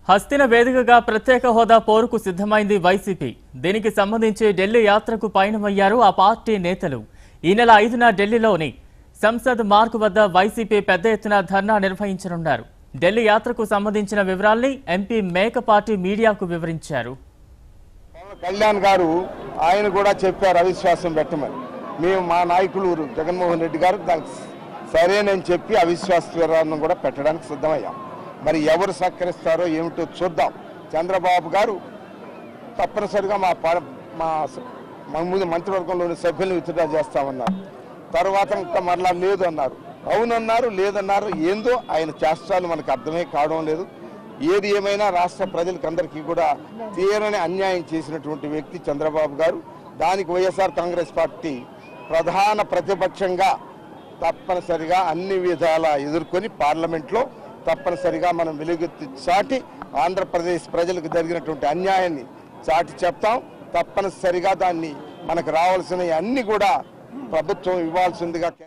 హస్తిన వేదికగా ప్రత్యేక హోదా పోరుకు సిద్ధమైంది వైసీపీ దీనికి సంబంధించి ఢిల్లీ యాత్రకు పయనమయ్యారు ఆ పార్టీ నేతలు ఈ నెల ఐదున ఢిల్లీలోని సంసద్ మార్గ్ వద్ద వైసీపీ పెద్ద ఎత్తున ధర్నా నిర్వహించనున్నారు ఢిల్లీ యాత్రకు సంబంధించిన వివరాల్ని ఎంపీ మేకపాటి మీడియాకు వివరించారు పవన్ కళ్యాణ్ గారు ఆయన కూడా చెప్పారు అవిశ్వాసం పెట్టమని మేము మా నాయకులు జగన్మోహన్ రెడ్డి గారు దానికి సరేనని చెప్పి అవిశ్వాస తీర్మానం కూడా పెట్టడానికి సిద్ధమయ్యాం మరి ఎవరు సహకరిస్తారో ఏమిటో చూద్దాం చంద్రబాబు గారు తప్పనిసరిగా మా పా- మా స- మా ముందు మంత్రివర్గంలోని సభ్యులను విత్డ్రా చేస్తామన్నారు తర్వాత ఇంకా మరలా లేదు అన్నారు అవునన్నారు లేదన్నారు ఏందో ఆయన చేష్టాలు మనకు అర్థమే కావడం లేదు ఏది ఏమైనా రాష్ట్ర ప్రజలకు అందరికీ కూడా తీరని అన్యాయం చేసినటువంటి వ్యక్తి చంద్రబాబు గారు దానికి వైఎస్ఆర్ కాంగ్రెస్ పార్టీ ప్రధాన ప్రతిపక్షంగా తప్పనిసరిగా అన్ని విధాలా ఎదుర్కొని పార్లమెంట్లో తప్పనిసరిగా మనం వెలుగెత్తి చాటి ఆంధ్రప్రదేశ్ ప్రజలకు జరిగినటువంటి అన్యాయాన్ని చాటి చెప్తాం తప్పనిసరిగా దాన్ని మనకు రావాల్సిన అన్ని కూడా ప్రభుత్వం ఇవ్వాల్సిందిగా కేంద్ర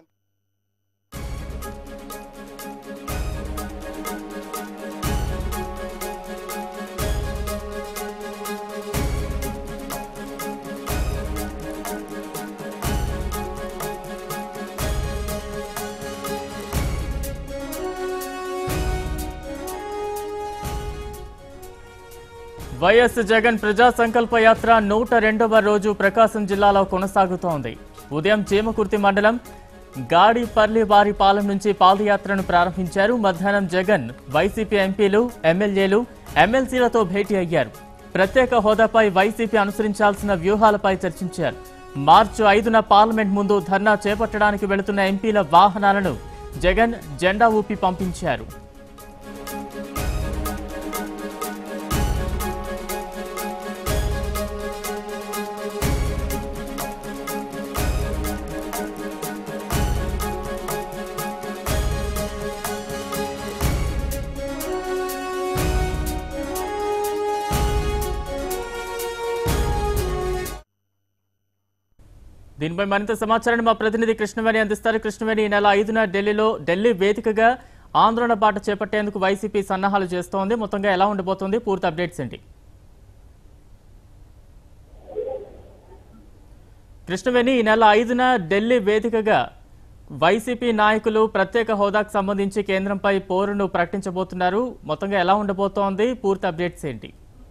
వైఎస్ జగన్ ప్రజా సంకల్ప యాత్ర నూట రెండవ రోజు ప్రకాశం జిల్లాలో కొనసాగుతోంది ఉదయం చీమకుర్తి మండలం గాడిపర్లివారిపాలెం నుంచి పాదయాత్రను ప్రారంభించారు మధ్యాహ్నం జగన్ వైసీపీ ఎంపీలు ఎమ్మెల్యేలు ఎమ్మెల్సీలతో భేటీ అయ్యారు ప్రత్యేక హోదాపై వైసీపీ అనుసరించాల్సిన వ్యూహాలపై చర్చించారు మార్చి ఐదున పార్లమెంట్ ముందు ధర్నా చేపట్టడానికి వెళుతున్న ఎంపీల వాహనాలను జగన్ జెండా ఊపి పంపించారు దీనిపై మరింత సమాచారాన్ని మా ప్రతినిధి కృష్ణవేణి అందిస్తారు కృష్ణవేణి ఈ నెల ఐదున ఢిల్లీలో ఢిల్లీ వేదికగా ఆందోళన బాట చేపట్టేందుకు వైసీపీ సన్నాహాలు చేస్తోంది మొత్తంగా ఎలా ఉండబోతోంది పూర్తి అప్డేట్స్ ఏంటి కృష్ణవేణి ఈ నెల ఐదున ఢిల్లీ వేదికగా వైసీపీ నాయకులు ప్రత్యేక హోదాకు సంబంధించి కేంద్రంపై పోరును ప్రకటించబోతున్నారు మొత్తంగా ఎలా ఉండబోతోంది పూర్తి అప్డేట్స్ ఏంటి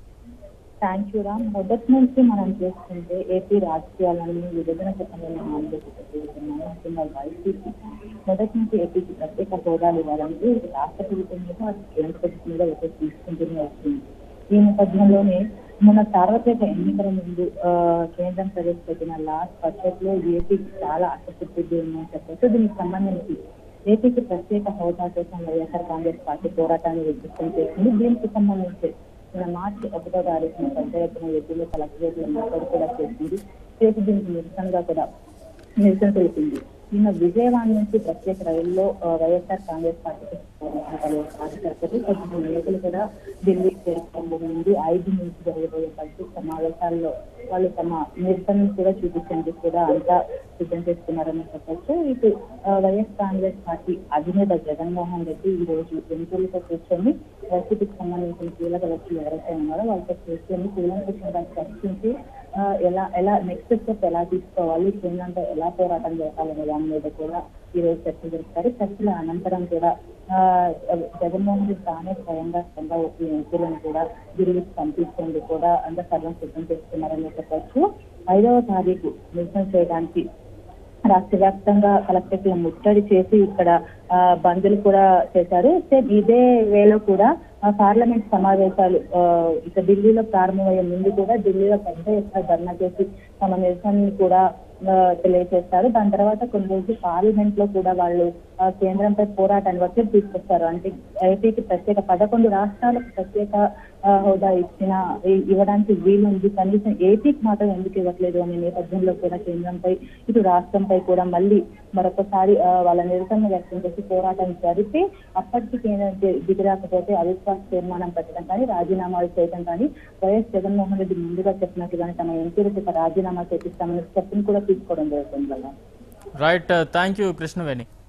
థ్యాంక్ యూ రామ్ మొదటి నుంచి మనం చూస్తుంటే ఏపీ రాజకీయాలను విభజన చట్టంలో ఆంధ్రప్రదేశ్ ముఖ్యంగా వైసీపీ మొదటి నుంచి ఏపీకి ప్రత్యేక హోదాలు ఇవ్వాలంటే ఇది రాష్ట్ర ప్రభుత్వం మీద అటు కేంద్ర ప్రభుత్వం మీద ఒకటి తీసుకుంటూనే వస్తుంది ఈ నేపథ్యంలోనే మొన్న సార్వత్రిక ఎన్నికల ముందు ఆ, కేంద్రం ప్రవేశపెట్టిన లాస్ట్ బడ్జెట్ లో ఏపీకి చాలా అసంతృప్తి ఉందని చెప్పొచ్చు దీనికి సంబంధించి ఏపీకి ప్రత్యేక హోదా కోసం వైఎస్ఆర్ కాంగ్రెస్ పార్టీ పోరాటాన్ని విజృంభం చేసింది దీనికి సంబంధించి మన మార్చి ఒకటో తారీఖున పెద్ద ఎత్తున ఏపీలో కలెక్టరేట్లో ముట్టడి కూడా చేసింది చేసి దీనికి నిరసనగా కూడా నిరసన తెలిపింది నిన్న విజయవాడ నుంచి ప్రత్యేక రైల్లో ఆ, వైఎస్ఆర్ కాంగ్రెస్ పార్టీకి సంబంధించిన పలువురు కార్యకర్తలు కొంతమంది నాయకులు కూడా ఢిల్లీ చేరుకోబోతుంది ఐదు నుంచి జరగబోయే బడ్జెట్ సమావేశాల్లో వాళ్ళు తమ నిరసనను కూడా చూపించేందుకు కూడా అంతా సిద్ధం చేస్తున్నారని చెప్పొచ్చు ఇటు ఆ, వైఎస్ కాంగ్రెస్ పార్టీ అధినేత జగన్మోహన్ రెడ్డి ఈ రోజు ఎన్నికలతో కూర్చొని వైసీపీకి సంబంధించిన కీలక వ్యక్తులు ఎవరైతే ఉన్నారో వాళ్ళతో కూర్చొని కూలంకషంగా చర్చించి ఆ, ఎలా ఎలా నెక్స్ట్ స్టెప్ ఎలా తీసుకోవాలి కేంద్రంతో ఎలా పోరాటం చేయాలనే దాని మీద కూడా ఈ రోజు చర్చ జరుపుతారు చర్చల అనంతరం కూడా ఆ, జగన్మోహన్ రెడ్డి తానే స్వయంగా స్వయంగా ఈ ఎంపీలను కూడా ఢిల్లీకి పంపించేందుకు కూడా అందరూ సర్వం సిద్ధం చేస్తున్నారని చెప్పొచ్చు ఐదవ తారీఖు నిరసన చేయడానికి రాష్ట్ర వ్యాప్తంగా కలెక్టరేట్ల ముట్టడి చేసి ఇక్కడ ఆ, బంద్లు కూడా చేశారు సేమ్ ఇదే వేలో కూడా ఆ, పార్లమెంట్ సమావేశాలు ఆ, ఇక ఢిల్లీలో ప్రారంభమయ్యే ముందు కూడా ఢిల్లీలో పెద్ద ఎత్తున ధర్నా చేసి తమ నిరసనని కూడా ఆ, తెలియజేస్తారు దాని తర్వాత కొన్ని రోజులు పార్లమెంట్ లో కూడా వాళ్ళు ఆ, కేంద్రంపై పోరాటాన్ని ఒత్తిడి తీసుకొస్తారు అంటే ఏపీకి ప్రత్యేక పదకొండు రాష్ట్రాలకు ప్రత్యేక ఆ, హోదా ఇచ్చిన ఇ- ఇవ్వడానికి వీలుంది కనీసం ఏపీకి మాత్రం ఎందుకు ఇవ్వట్లేదు అనే నేపథ్యంలో కూడా కేంద్రంపై ఇటు రాష్ట్రంపై కూడా మళ్ళీ మరొకసారి ఆ, వాళ్ళ నిరసన వ్యక్తం చేసి పోరాటం జరిపి అప్పటికి కేంద్రం ది- దిగిరాకపోతే అవిశ్వాస తీర్మానం పెట్టడం కానీ రాజీనామాలు చేయడం కానీ వైఎస్ జగన్మోహన్ రెడ్డి ముందుగా చెప్పినట్టుగానే తమ ఎంపీలకు ఒక రాజీనామా చేపిస్తామని స్టెప్ని కూడా తీసుకోవడం జరుగుతుంది కదా రైట్ థ్యాంక్ యూ కృష్ణవేణి